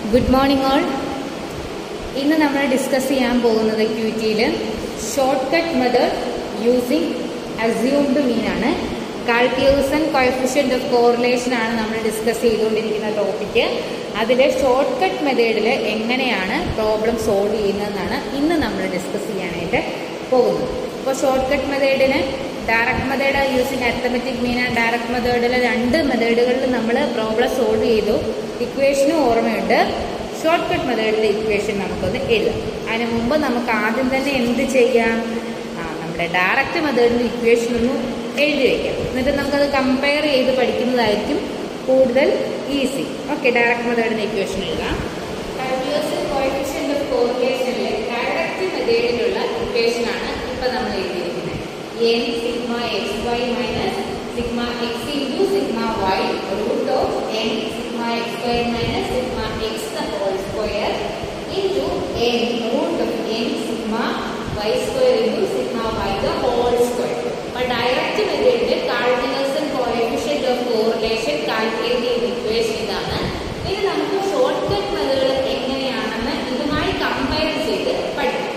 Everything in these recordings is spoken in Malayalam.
ഗുഡ് മോർണിംഗ് ഓൾ ഇന്ന് നമ്മൾ ഡിസ്കസ് ചെയ്യാൻ പോകുന്നത് ക്യൂറ്റിയിൽ short cut method using assumed mean ആണ് കാൾപ്യൂസൺ കോയഫിഷ്യൻ്റ് ഓഫ് കോറിലേഷൻ ആണ് നമ്മൾ ഡിസ്കസ് ചെയ്തുകൊണ്ടിരിക്കുന്ന ടോപ്പിക്ക് അതിൽ ഷോർട്ട് കട്ട് മെത്തേഡിൽ എങ്ങനെയാണ് പ്രോബ്ലം സോൾവ് ചെയ്യുന്നതെന്നാണ് ഇന്ന് നമ്മൾ ഡിസ്കസ് ചെയ്യാനായിട്ട് പോകുന്നത് അപ്പോൾ ഷോർട്ട് കട്ട് മെത്തേഡിന് direct method using arithmetic mean and direct മെത്തേഡിൽ രണ്ട് മെത്തേഡുകളിൽ നമ്മൾ പ്രോബ്ലം സോൾവ് ചെയ്തു ഇക്വേഷനും ഓർമ്മയുണ്ട് ഷോർട്ട് കട്ട് മെത്തേഡിലെ ഇക്വേഷൻ നമുക്കൊന്ന് എഴുതാം അതിന് മുമ്പ് നമുക്ക് ആദ്യം തന്നെ എന്ത് ചെയ്യാം ആ നമ്മുടെ ഡയറക്റ്റ് മെത്തേഡിൻ്റെ ഇക്വേഷൻ ഒന്ന് എഴുതി വയ്ക്കാം എന്നിട്ട് നമുക്കത് കമ്പയർ ചെയ്ത് പഠിക്കുന്നതായിരിക്കും കൂടുതൽ ഈസി ഓക്കെ ഡയറക്റ്റ് മെത്തേഡിൻ്റെ ഇക്വേഷൻ എഴുതാം കോയിഫിഷ്യൻ്റ് ഓഫ് കോറിലേഷനിലെ ഡയറക്റ്റ് മെത്തേഡിലുള്ള ഇക്വേഷനാണ് ഇപ്പം നമ്മൾ എഴുതിയിരിക്കുന്നത് n sigma x y minus sigma x into sigma y root of n sigma x square minus sigma x the whole square into n root of n sigma y square into sigma y the whole square അപ്പോൾ ഡയറക്റ്റ് മെത്തേഡിൽ Karl Pearson coefficient of correlation calculate ചെയ്ത ഇക്വേഷൻ ഇതാണ് ഇത് നമുക്ക് ഷോർട്ട് കട്ട് മെത്തേഡ് എങ്ങനെയാണെന്ന് ഇതുമായി കമ്പയർ ചെയ്ത് പഠിക്കാം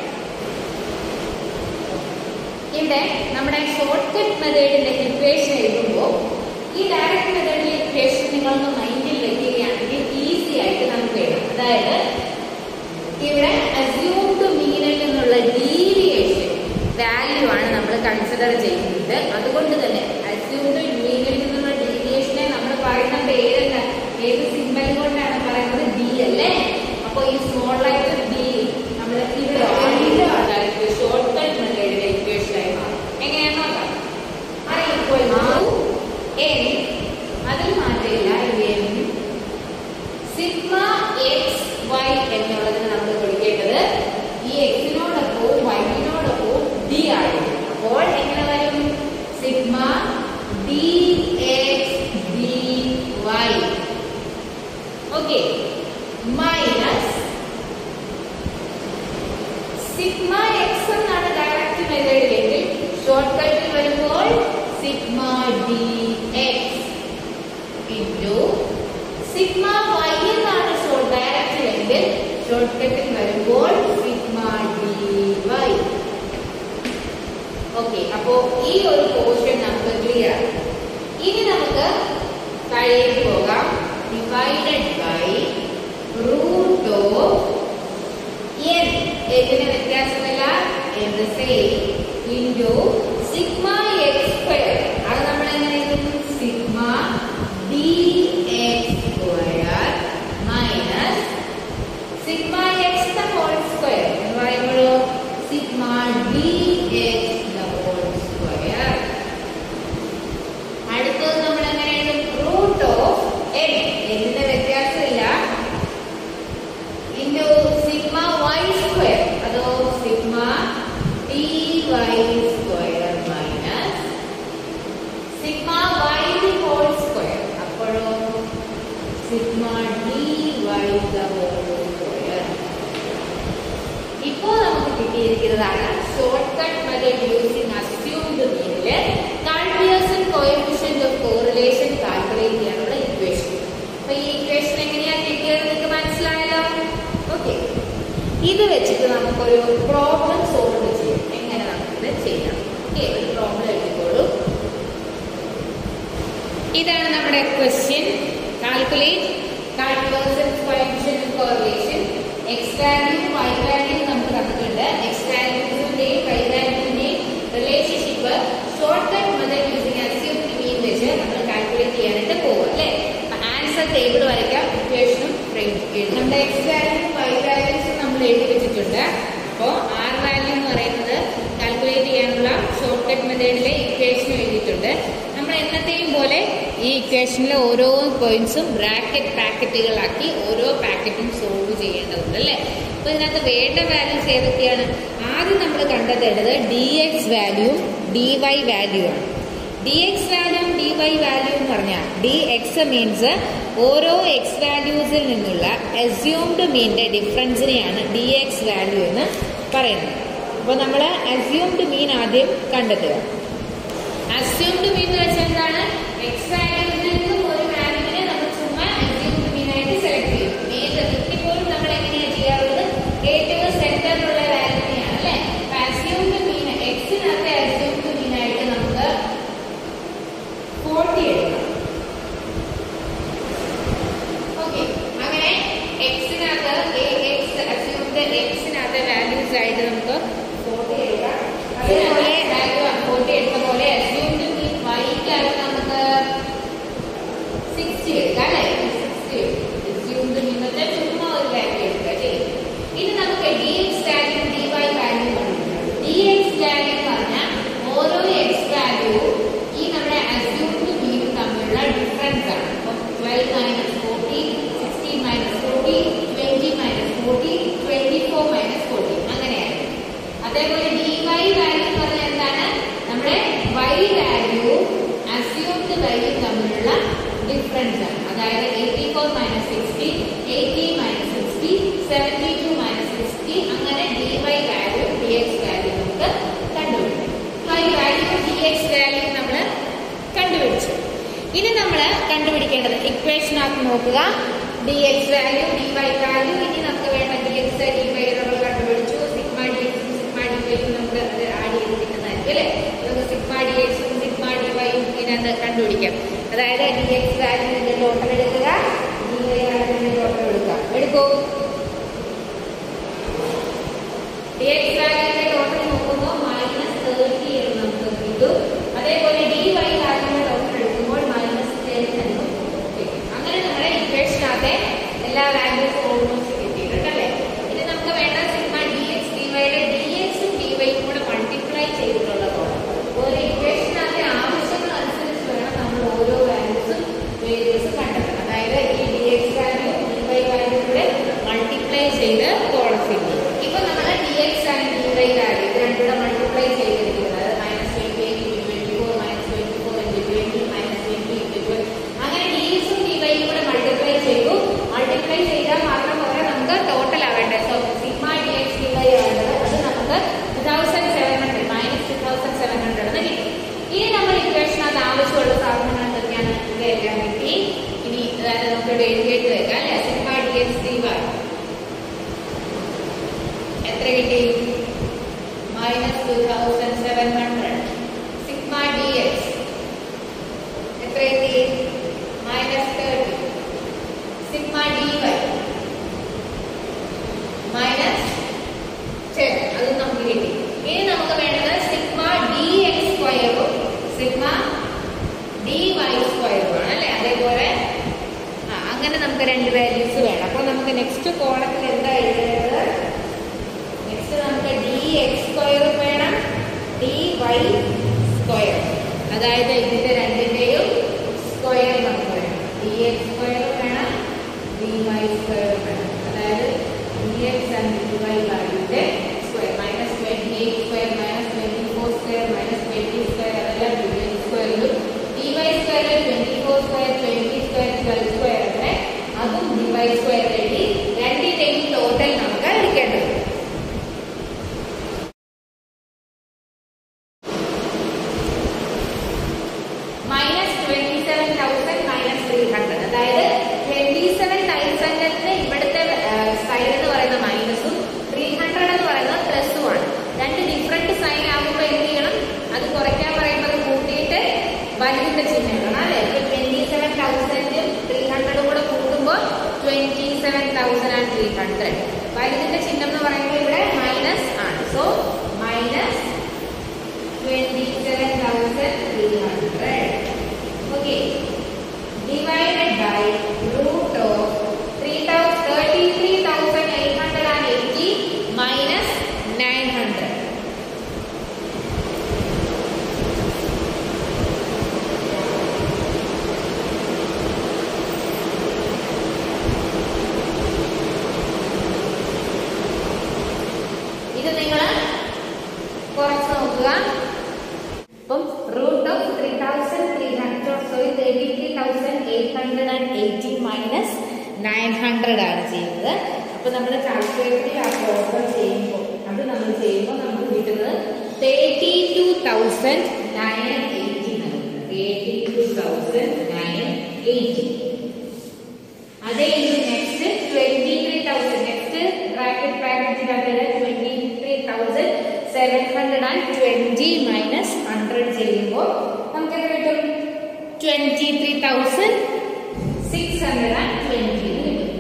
ഇവിടെ നമ്മുടെ ഷോർട്ട് കട്ട് മെത്തേഡിന്റെ ഇക്വേഷൻ എഴുതുമ്പോൾ ഈ ഡയറക്റ്റ് മെത്തേഡിലെ ഇക്വേഷൻ നിങ്ങളൊന്ന് മൈൻഡിൽ വെക്കുകയാണെങ്കിൽ ഈസി ആയിട്ട് നമുക്ക് എഴുതാം അതായത് ഇവിടെ അസ്യൂംഡ് മീനിൽ നിന്നുള്ള ഡീവിയേഷൻ വാല്യൂ ആണ് നമ്മൾ കൺസിഡർ ചെയ്യുന്നത് അതുകൊണ്ട് തന്നെ അസ്യൂംഡ് മീനിൽ നിന്നുള്ള ഡീവിയേഷനെ നമ്മൾ പറയുന്ന പേരല്ല ഏത് സിമ്പൽ കൊണ്ടാണ് പറയുന്നത് ഡി അല്ലേ അപ്പോൾ ഈ സ്മോൾ ലൈറ്റ് ഡി നമ്മൾ ഇവിടെ വലിയ ആൾക്കാർക്ക് ഷോർട്ട് കട്ട് മെത്തേഡിലെ ഇക്വേഷൻ ആയി മാറും എങ്ങനെയാണെന്ന് നോക്കാം ഐ ഈക്വൽ ടു എൻ അതിൽ മാറ്റമില്ല എൻ സിഗ്മ എക്സ് വൈ എന്നുള്ളതിന് നമ്മൾ കൊടുക്കേണ്ടത് ഈ എക്സിനോടൊപ്പവും വൈനോടൊപ്പവും ഡി ആയിരിക്കും അപ്പോൾ എങ്ങനെ വരും sigma d x d y okay minus sigma x എന്നാണ് ഡയറക്റ്റ് മെത്തേഡിലെങ്കിൽ ഷോർട്ട് കട്ടിൽ വരുമ്പോൾ sigma d x into sigma y എന്നാണ് ഷോർട്ട് ഡയറക്റ്റിലെങ്കിൽ ഷോർട്ട് കട്ടിൽ വരുമ്പോൾ സിഗ്മ ഡി വൈ ഓക്കെ അപ്പോ ഈ ഒരു പോർഷൻ നമുക്ക് ക്ലിയർ ഇനി നമുക്ക് താഴേക്ക് പോകാം divided by root of n എന്നിന് വ്യത്യാസമില്ല എന്ത് same into sigma x square അത് നമ്മൾ എങ്ങനെ എഴുതും sigma d x square minus sigma x the whole square എന്ന് പറയുമ്പോഴോ sigma d x the whole square അടുത്തത് നമ്മൾ എങ്ങനെ എഴുതും റൂട്ട് ഓഫ് എൻ എന്നിന്റെ വ്യത്യാസമില്ല ഇൻറ്റു സിഗ്മ വൈ സ്ക്വയർ അതോ sigma d y square minus sigma y the whole square അപ്പോഴോ sigma d y the whole square ഇപ്പോൾ നമുക്ക് കിട്ടിയിരിക്കുന്നതാണ് short cut method using assumed മീനില് Karl Pearson coefficient of correlation calculate ചെയ്യാനുള്ള ഇക്വേഷൻ അപ്പൊ ഈ ഇക്വേഷൻ എങ്ങനെയാണ് കിട്ടിയത് നിങ്ങൾക്ക് മനസ്സിലായല്ലോ ഓക്കെ ഇത് വെച്ചിട്ട് നമുക്കൊരു പ്രോബ്ലം സോൾവ് ചെയ്യാം എങ്ങനെ നമുക്കിത് ചെയ്യാം ഓക്കെ ഒരു പ്രോബ്ലം എഴുതിക്കോളൂ ഇതാണ് നമ്മുടെ question calculate calculation coefficient correlation x value Y value നമുക്ക് തന്നിട്ടുണ്ട് എക്സ് വാല്യൂസിന്റെയും വൈ വാല്യൂവിന്റെയും relationship short cut method using assumed mean വെച്ച് നമ്മൾ കാൽക്കുലേറ്റ് ചെയ്യാനായിട്ട് പോകും അല്ലേ ആൻസർ ടേബിൾ വരയ്ക്കാം ഇക്വേഷനും നമ്മുടെ എക്സ് വാല്യൂ വൈ വാല്യൂസ് നമ്മൾ എഴുതി വെച്ചിട്ടുണ്ട് അപ്പോൾ ആർ വാല്യൂ എന്ന് പറയുന്നത് കാൽക്കുലേറ്റ് ചെയ്യാനുള്ള ഷോർട്ട് കട്ട് മെത്തേഡിലെ ഇക്വേഷനും എഴുതിയിട്ടുണ്ട് നമ്മൾ എന്നത്തെയും പോലെ ഈ ഇക്വേഷനിലെ ഓരോ പോയിന്റ്സും ബ്രാക്കറ്റ് പാക്കറ്റുകളാക്കി ഓരോ പാക്കറ്റും സോൾവ് ചെയ്യേണ്ടതുണ്ട് അല്ലേ അപ്പോൾ ഇതിനകത്ത് വേണ്ട വാല്യൂസ് ഏതൊക്കെയാണ് ആദ്യം നമ്മൾ കണ്ടെത്തേണ്ടത് ഡി എക്സ് വാല്യൂവും ഡി വൈ വാല്യൂ ആണ് d x value d y value എന്ന് പറഞ്ഞാൽ ഡി എക്സ് മീൻസ് ഓരോ എക്സ് വാല്യൂസിൽ നിന്നുള്ള അസ്യൂംഡ് മീനിന്റെ ഡിഫറൻസിനെയാണ് ഡി എക്സ് വാല്യൂ എന്ന് പറയുന്നത് അപ്പോൾ നമ്മൾ അസ്യൂംഡ് മീൻ ആദ്യം കണ്ടെത്തുക അസ്യൂംഡ് മീൻ എന്ന് വെച്ചാൽ എന്താണ് എക്സ് വാല്യൂസിൽ നിന്നും ഒരു വാല്യൂവിനെ നമ്മൾ ചുമ്മാ അസ്യൂംഡ് മീൻ ആയിട്ട് സെലക്ട് ചെയ്യും ഏത് ഇനി നമ്മൾ കണ്ടുപിടിക്കേണ്ടത് ഇക്വേഷനകത്ത് നോക്കുക d x value d y value ഇനി നമുക്ക് വേണ്ട ഡി എക്സ് ഡി വൈ നമ്മൾ കണ്ടുപിടിച്ചു സിഗ്മ ഡി എക്സും സിഗ്മ ഡി വൈയും നമുക്ക് അത് ആഡ് ചെയ്ത് കിട്ടുന്നതായിരിക്കും അല്ലേ നമുക്ക് സിഗ്മ ഡി എക്സും സിഗ്മ ഡി വൈയും ഇതിനകത്ത് കണ്ടുപിടിക്കാം അതായത് ഡി എക്സ് വാല്യൂവിന്റെ ടോട്ടൽ എടുക്കുക ഡി വൈ വാല്യൂവിന്റെ ടോട്ടൽ എടുക്കുക എടുക്കൂ ഡി എക്സ് വാല്യൂവിന്റെ ടോട്ടൽ നോക്കുമ്പോൾ മൈനസ് തേർട്ടി എന്ന് നമുക്ക് കിട്ടും അതേപോലെ ഡി വൈ വാല്യൂവിന്റെ ടോട്ടൽ എടുക്കുമ്പോൾ മൈനസ് ടെൻ എന്ന് കിട്ടും അങ്ങനെ നമ്മുടെ ഇക്വേഷനകത്തെ എല്ലാ വാല്യൂസും ഓൾമോസ്റ്റ് കിട്ടിയിട്ടുണ്ടല്ലേ ഇനി നമുക്ക് വേണ്ട സിഗ്മ ഡി എക്സ് ഡി വൈയുടെ ഡി എക്സും ഡി വൈയും കൂടെ മൾട്ടിപ്ലൈ ചെയ്തിട്ടുള്ളതാണ് ഒരു ഇക്വേഷനകത്തെ ആവശ്യങ്ങൾ അനുസരിച്ച് വേണം നമ്മൾ ഓരോ വാല്യൂസും വേരിയസും കണ്ടെത്തണം അതായത് ഈ d x value d y value കൂടെ മൾട്ടിപ്ലൈ ചെയ്ത് കോളം ഫിൽ ചെയ്യും ഇപ്പൊ നമ്മൾ d x and d y value ഇത് രണ്ടും കൂടെ മൾട്ടിപ്ലൈ ചെയ്തിരിക്കുന്നത് minus twenty eight twenty four minus twenty four into twenty minus twenty into twenty അങ്ങനെ ഡി എക്സും ഡി വൈയും കൂടെ മൾട്ടിപ്ലൈ ചെയ്തു മൾട്ടിപ്ലൈ ചെയ്താൽ മാത്രം പോരാ നമുക്ക് ടോട്ടൽ ആവേണ്ടത് so sigma d x d y ആവേണ്ടത് അത് നമുക്ക് two thousand seven hundred minus two thousand seven hundred എന്ന് കിട്ടും ഇനി നമ്മൾ ഇക്വേഷനകത്ത് ആവശ്യമുള്ള സാധനങ്ങൾ എന്തൊക്കെയാണ് ഇതെല്ലാം കിട്ടി ഇനി അതായത് നമുക്ക് എഴുതിയിട്ട് വെക്കാം അല്ലെ sigma d x d y എത്ര കിട്ടി minus two thousand seven hundred sigma d x എത്ര കിട്ടി minus thirty sigma d y minus ten അത് നമുക്ക് കിട്ടി ഇനി നമുക്ക് വേണ്ടത് സിഗ്മ ഡി എക്സ് സ്ക്വയറും സിഗ്മ ഡി വൈ സ്ക്വയറും ആണ് അല്ലേ അതേപോലെ ആ അങ്ങനെ നമുക്ക് രണ്ട് വാല്യൂസ് വേണം അപ്പോൾ നമുക്ക് നെക്സ്റ്റ് കോളത്തിൽ എന്താ എഴുതേണ്ടത് നെക്സ്റ്റ് നമുക്ക് ഡി എക്സ് സ്ക്വയറും വേണം ഡി വൈ സ്ക്വയർ അതായത് ഇതിന്റെ രണ്ടിന്റെയും സ്ക്വയർ നമുക്ക് വേണം ഡി എക്സ് സ്ക്വയറും വേണം ഡി വൈ സ്ക്വയറും വേണം അതായത് d x and d y വാല്യൂന്റെ square minus twenty eight square minus twenty four square minus twenty square അതെല്ലാം ഡി എക്സ് സ്ക്വയറിലും d y square twenty four square twenty square twelve square അങ്ങനെ അതും ഡി വൈ സ്ക്വയർ എഴുതി രണ്ടിന്റെയും ടോട്ടൽ നമുക്ക് എടുക്കേണ്ടത് minus twenty seven thousand minus three hundred അതായത് ട്വന്റി സെവൻ തൗസൻഡിന് ഇവിടുത്തെ സൈഡ് എന്ന് പറയുന്ന മൈനസും ത്രീ ഹൺഡ്രഡ് എന്ന് പറയുന്നത് പ്ലസും ആണ് രണ്ട് ഡിഫറെന്റ് സൈൻ ആകുമ്പോൾ എന്ത് ചെയ്യണം അത് കുറയ്ക്കാൻ പറയുമ്പോൾ അത് കൂട്ടിയിട്ട് വലുതിന്റെ ചിഹ്നം ഇടണം അല്ലേ ഇപ്പൊ ട്വന്റി സെവൻ തൗസൻഡും ത്രീ ഹൺഡ്രഡും കൂടെ കൂട്ടുമ്പോൾ twenty seven thousand and three hundred വലുതിന്റെ ചിഹ്നം എന്ന് പറയുമ്പോൾ ഇവിടെ മൈനസ് ആണ് so minus 27,300. Okay. Divided by root of 33,880 minus 900. ഇത് നിങ്ങൾ കുറച്ച് നോക്കുക അപ്പം root of three thousand three hundred sorry thirty three thousand eight hundred and eighty minus nine hundred ആണ് ചെയ്യുന്നത് അപ്പൊ നമ്മൾ കാൽക്കുലേറ്ററിൽ ആ പ്രോബ്ലം ചെയ്യുമ്പോൾ അത് നമ്മൾ ചെയ്യുമ്പോൾ നമുക്ക് കിട്ടുന്നത് thirty two thousand nine eighty thirty two thousand nine eighty അതേ ഇത് next twenty three thousand next bracket ബ്രാക്കറ്റിനകത്ത് twenty three thousand seven hundred and twenty minus hundred ചെയ്യുമ്പോൾ നമുക്ക് എത്ര കിട്ടും twenty three thousand six hundred and twenty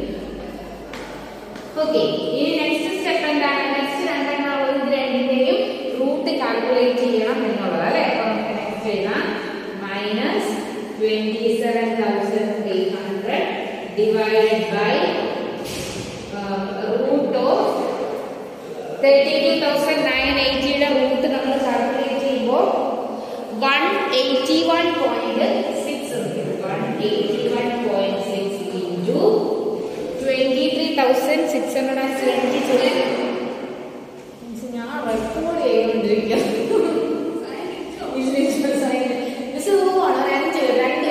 okay ഇനി നെക്സ്റ്റ് സ്റ്റെപ്പ് എന്താണ് നെക്സ്റ്റ് രണ്ടെണ്ണം ഇത് രണ്ടിന്റെയും റൂട്ട് കാൽക്കുലേറ്റ് ചെയ്യണം എന്നുള്ളത് അല്ലെ അപ്പൊ നമുക്ക് നെക്സ്റ്റ് എഴുതാം minus twenty seven thousand three hundred divided by root of thirty two thousand nine എയ്റ്റിയുടെ റൂട്ട് നമ്മൾ കാൽക്കുലേറ്റ് ചെയ്യുമ്പോൾ one eighty one point six one eighty one point six into twenty three thousand six hundred and twenty ചെയ്ത് ഞാൻ റെക്കോർഡ് ചെയ്തുകൊണ്ടിരിക്കുക മിസ് പോവാണോ രണ്ട് രണ്ട്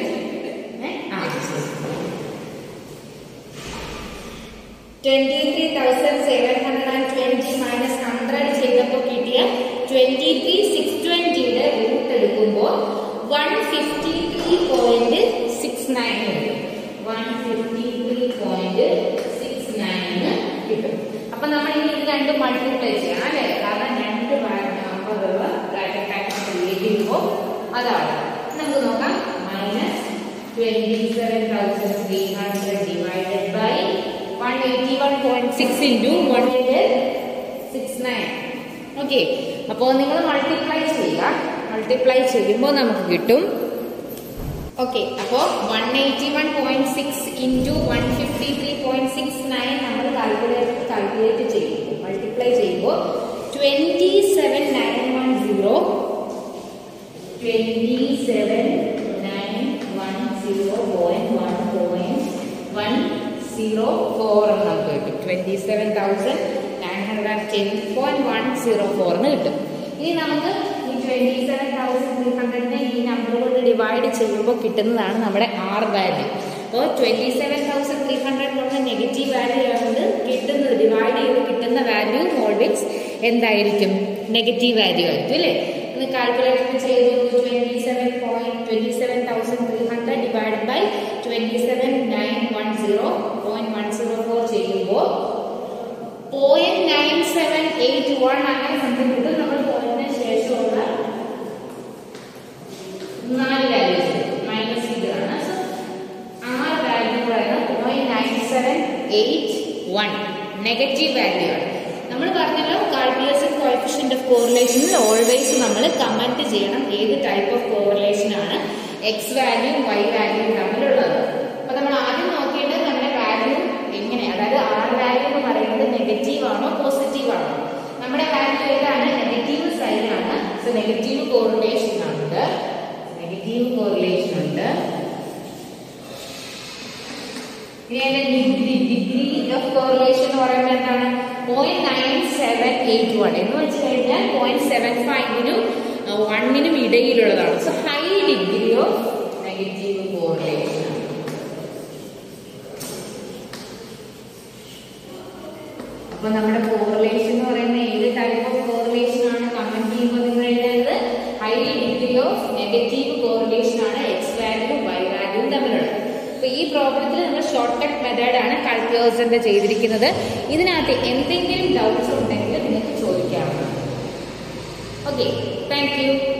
twenty three thousand seven hundred and twenty minus hundred ചെയ്തപ്പോൾ കിട്ടിയ ട്വന്റി ത്രീ സിക്സ് ട്വന്റിയുടെ റൂട്ട് എടുക്കുമ്പോൾ one fifty three point six nine one fifty three point six nine കിട്ടും അപ്പൊ നമ്മൾ ഇനി ഇത് രണ്ടും മൾട്ടിപ്ലൈ ചെയ്യണം അല്ലേ കാരണം രണ്ട് നമ്പറുകൾ ബ്രാക്കറ്റ് ഫാക്ടർ എഴുതുമ്പോൾ അതാണ് നമുക്ക് നോക്കാം minus twenty seven thousand three hundred divided by one eighty one point six into one six nine okay അപ്പോൾ നിങ്ങൾ മൾട്ടിപ്ലൈ ചെയ്യുക മൾട്ടിപ്ലൈ ചെയ്യുമ്പോൾ നമുക്ക് കിട്ടും ഓക്കെ അപ്പോൾ one eighty one point six into one fifty three point six nine നമ്മൾ കാൽക്കുലേറ്റ് കാൽക്കുലേറ്റ് ചെയ്യുമ്പോൾ മൾട്ടിപ്ലൈ ചെയ്യുമ്പോൾ twenty seven nine one zero twenty seven nine one zero point one point one zero four എന്ന് നമുക്ക് കിട്ടും twenty seven thousand nine hundred and ten point one zero four എന്ന് കിട്ടും ഇനി നമുക്ക് ഈ ട്വൻറ്റി സെവൻ തൗസൻഡ് ത്രീ ഹൺഡ്രഡിനെ ഈ നമ്പർ കൊണ്ട് ഡിവൈഡ് ചെയ്യുമ്പോൾ കിട്ടുന്നതാണ് നമ്മുടെ ആർ വാല്യൂ അപ്പോൾ twenty seven thousand three hundred കൊണ്ട് നെഗറ്റീവ് വാല്യൂ ആയതുകൊണ്ട് കിട്ടുന്നത് ഡിവൈഡ് ചെയ്ത് കിട്ടുന്ന വാല്യൂ ഓൾവേസ് എന്തായിരിക്കും നെഗറ്റീവ് വാല്യൂ ആയിരിക്കും അല്ലേ ഒന്ന് കാൽക്കുലേഷൻ ചെയ്ത് twenty seven point twenty seven thousand three hundred divide by twenty seven nine one zero point one zero four ചെയ്യുമ്പോൾ point nine seven eight one അങ്ങനെ സംതിങ് കിട്ടും നമ്മൾ പോയിന്റിന് ശേഷമുള്ള നാല് വാല്യൂസ് മൈനസ് ഇതാണ് സോ ആറ് വാല്യൂ പറയുന്നത് point nine seven eight one negative value ആണ് നമ്മൾ പറഞ്ഞല്ലോ കാൽക്കുലേഷൻ കോഫിഷ്യന്റ് ഓഫ് കോറിലേഷനിൽ ഓൾവേസ് നമ്മൾ കമന്റ് ചെയ്യണം ഏത് ടൈപ്പ് ഓഫ് കോറിലേഷൻ ആണ് എക്സ് വാല്യൂ വൈ വാല്യൂ തമ്മിലുള്ളത് അപ്പൊ നമ്മൾ ആദ്യം നോക്കേണ്ടത് നമ്മുടെ വാല്യൂ എങ്ങനെ അതായത് ആർ വാല്യൂ എന്ന് പറയുന്നത് നെഗറ്റീവ് ആണോ പോസിറ്റീവ് ആണോ നമ്മുടെ വാല്യൂ ഏതാണ് നെഗറ്റീവ് സൈൻ ആണ് സോ നെഗറ്റീവ് കോറിലേഷൻ ഉണ്ട് നെഗറ്റീവ് കോറിലേഷൻ ഉണ്ട് ഇനി അതിന്റെ ഡിഗ്രി ഡിഗ്രി ഓഫ് കോറിലേഷൻ എന്ന് പറയുന്നത് എന്താണ് point nine seven eight one എന്ന് വെച്ച് കഴിഞ്ഞാൽ പോയിന്റ് സെവൻ ഫൈവിനും വണ്ണിനും ഇടയിലുള്ളതാണ് so high degree of negative correlation അപ്പൊ നമ്മുടെ കോറിലേഷൻ എന്ന് പറയുന്ന ഏത് ടൈപ്പ് ഓഫ് കോറിലേഷൻ ആണ് കമന്റ് ചെയ്യുമ്പോൾ നിങ്ങൾ എഴുതേണ്ടത് high degree of negative correlation ആണ് എക്സ് വാല്യൂ വൈ വാല്യൂ തമ്മിലുള്ളത് അപ്പൊ ഈ പ്രോബ്ലത്തിൽ നമ്മൾ ഷോർട്ട് കട്ട് മെത്തേഡ് ആണ് കാൽക്കുലേഷന്റെ ചെയ്തിരിക്കുന്നത് ഇതിനകത്ത് എന്തെങ്കിലും ഡൗട്ട്സ് ഉണ്ടെങ്കിൽ നിങ്ങൾക്ക് ചോദിക്കാവുന്നതാണ് ഓക്കെ താങ്ക് യു